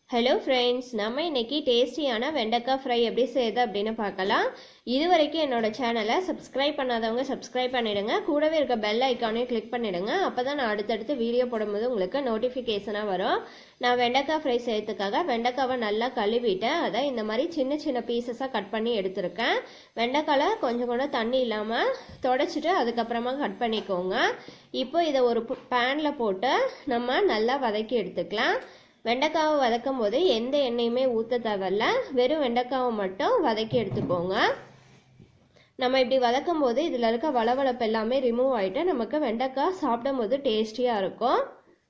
hello friends நம்ம இன்னைக்கு டேஸ்டியான வெண்டைக்காய் ஃப்ரை எப்படி செய்யுது அப்படின்னு பார்க்கலாம் இது வரைக்கும் என்னோட சேனலை சப்ஸ்கிரைப் பண்ணாதவங்க சப்ஸ்கிரைப் பண்ணிடுங்க கூடவே இருக்க பெல் ஐக்கானையும் கிளிக் பண்ணிடுங்க அப்போ தான் நான் அடுத்தடுத்து வீடியோ போடும்போது உங்களுக்கு நோட்டிஃபிகேஷனாக வரும் நான் வெண்டைக்காய் ஃப்ரை செய்யறதுக்காக வெண்டைக்காவை நல்லா கழுவிட்டேன் அதை இந்த மாதிரி சின்ன சின்ன பீசஸாக கட் பண்ணி எடுத்திருக்கேன் வெண்டைக்காயில் கொஞ்சம் கூட தண்ணி இல்லாமல் தொடச்சிட்டு அதுக்கப்புறமா கட் பண்ணிக்கோங்க இப்போ இதை ஒரு பேனில் போட்டு நம்ம நல்லா வதக்கி எடுத்துக்கலாம் வெண்டைக்காவை வதக்கும் போது எந்த எண்ணெயுமே ஊற்ற தேவையில்ல வெறும் வெண்டைக்காவை மட்டும் வதக்கி எடுத்துக்கோங்க நம்ம இப்படி வதக்கும் போது இதில் இருக்க வளவளப்பு எல்லாமே ரிமூவ் ஆகிட்டு நமக்கு வெண்டைக்காய் சாப்பிடும் போது டேஸ்டியாக இருக்கும்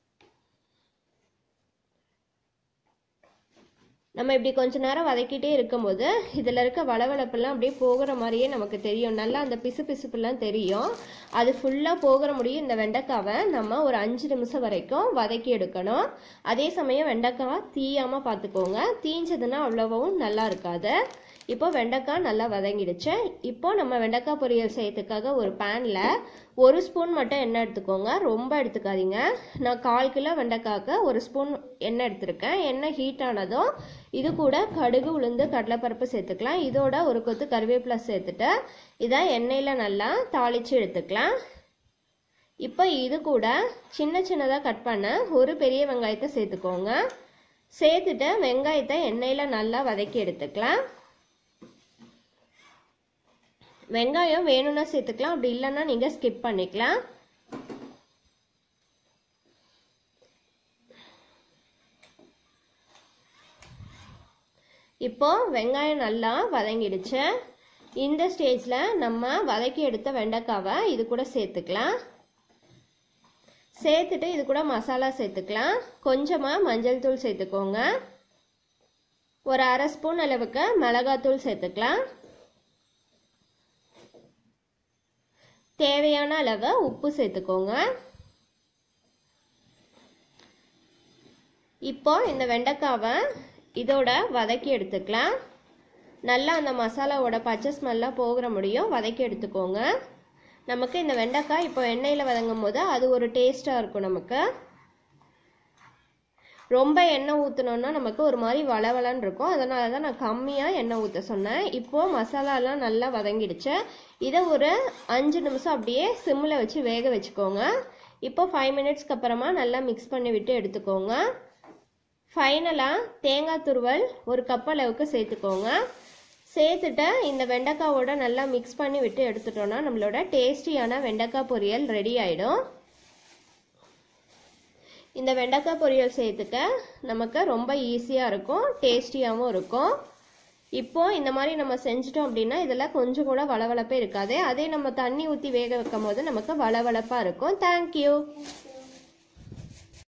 நம்ம இப்படி கொஞ்ச நேரம் வதக்கிட்டே இருக்கும்போது இதில் இருக்க வளவளப்பெல்லாம் அப்படியே போகிற மாதிரியே நமக்கு தெரியும் நல்லா அந்த பிசு பிசுப்புலாம் தெரியும் அது ஃபுல்லாக போகிற முடியும் இந்த வெண்டைக்காவை நம்ம ஒரு அஞ்சு நிமிஷம் வரைக்கும் வதக்கி எடுக்கணும் அதே சமயம் வெண்டைக்காய் தீயாமல் பார்த்துக்கோங்க தீஞ்சதுன்னா அவ்வளவும் நல்லா இருக்காது இப்போ வெண்டைக்காய் நல்லா வதங்கிடுச்சு இப்போ நம்ம வெண்டைக்காய் பொரியல் செய்யறதுக்காக ஒரு பேனில் ஒரு ஸ்பூன் மட்டும் எண்ணெய் எடுத்துக்கோங்க ரொம்ப எடுத்துக்காதீங்க நான் கால் கிலோ வெண்டைக்காய்க்கு ஒரு ஸ்பூன் எண்ணெய் எடுத்திருக்கேன் எண்ணெய் ஹீட் ஆனதும் இது கூட கடுகு உளுந்து கடலைப்பருப்பு சேர்த்துக்கலாம் இதோட ஒரு கொத்து கருவேப்பிலை சேர்த்துட்டு இதை எண்ணெயில் நல்லா தாளித்து எடுத்துக்கலாம் இப்போ இது கூட சின்ன சின்னதாக கட் பண்ண ஒரு பெரிய வெங்காயத்தை சேர்த்துக்கோங்க சேர்த்துட்டு வெங்காயத்தை எண்ணெயில் நல்லா வதக்கி எடுத்துக்கலாம் வெங்காயம் வேணும்னா சேர்த்துக்கலாம் அப்படி இல்லைன்னா நீங்கள் ஸ்கிப் பண்ணிக்கலாம் இப்போ வெங்காயம் நல்லா வதங்கிடுச்சு இந்த ஸ்டேஜில் நம்ம வதக்கி எடுத்த வெண்டைக்காவை இது கூட சேர்த்துக்கலாம் சேர்த்துட்டு இது கூட மசாலா சேர்த்துக்கலாம் கொஞ்சமாக மஞ்சள் தூள் சேர்த்துக்கோங்க ஒரு அரை ஸ்பூன் அளவுக்கு மிளகாத்தூள் சேர்த்துக்கலாம் தேவையான அளவு உப்பு சேர்த்துக்கோங்க இப்போ இந்த வெண்டைக்காவை இதோட வதக்கி எடுத்துக்கலாம் நல்லா அந்த மசாலாவோட பச்சை ஸ்மெல்லாம் போகிற முடியும் வதக்கி எடுத்துக்கோங்க நமக்கு இந்த வெண்டைக்காய் இப்போ எண்ணெயில் வதங்கும் போது அது ஒரு டேஸ்ட்டாக இருக்கும் நமக்கு ரொம்ப எண்ணெய் ஊற்றினோன்னா நமக்கு ஒரு மாதிரி வளவலன்னு இருக்கும் அதனால தான் நான் கம்மியாக எண்ணெய் ஊற்ற சொன்னேன் இப்போது மசாலாலாம் நல்லா வதங்கிடுச்சு இதை ஒரு அஞ்சு நிமிஷம் அப்படியே சிம்மில் வச்சு வேக வச்சுக்கோங்க இப்போ ஃபைவ் மினிட்ஸ்க்கு அப்புறமா நல்லா மிக்ஸ் பண்ணி விட்டு எடுத்துக்கோங்க ஃபைனலாக தேங்காய் துருவல் ஒரு கப் அளவுக்கு சேர்த்துக்கோங்க சேர்த்துட்டு இந்த வெண்டைக்காவோட நல்லா மிக்ஸ் பண்ணி விட்டு எடுத்துட்டோன்னா நம்மளோட டேஸ்டியான வெண்டைக்காய் பொரியல் ரெடி ஆகிடும் இந்த வெண்டைக்காய் பொரியல் சேர்த்துக்க நமக்கு ரொம்ப ஈஸியாக இருக்கும் டேஸ்டியாகவும் இருக்கும் இப்போ இந்த மாதிரி நம்ம செஞ்சிட்டோம் அப்படின்னா இதில் கொஞ்சம் கூட வளவளப்பே இருக்காது அதே நம்ம தண்ணி ஊற்றி வேக வைக்கும் போது நமக்கு வளவளப்பாக இருக்கும் தேங்க்யூ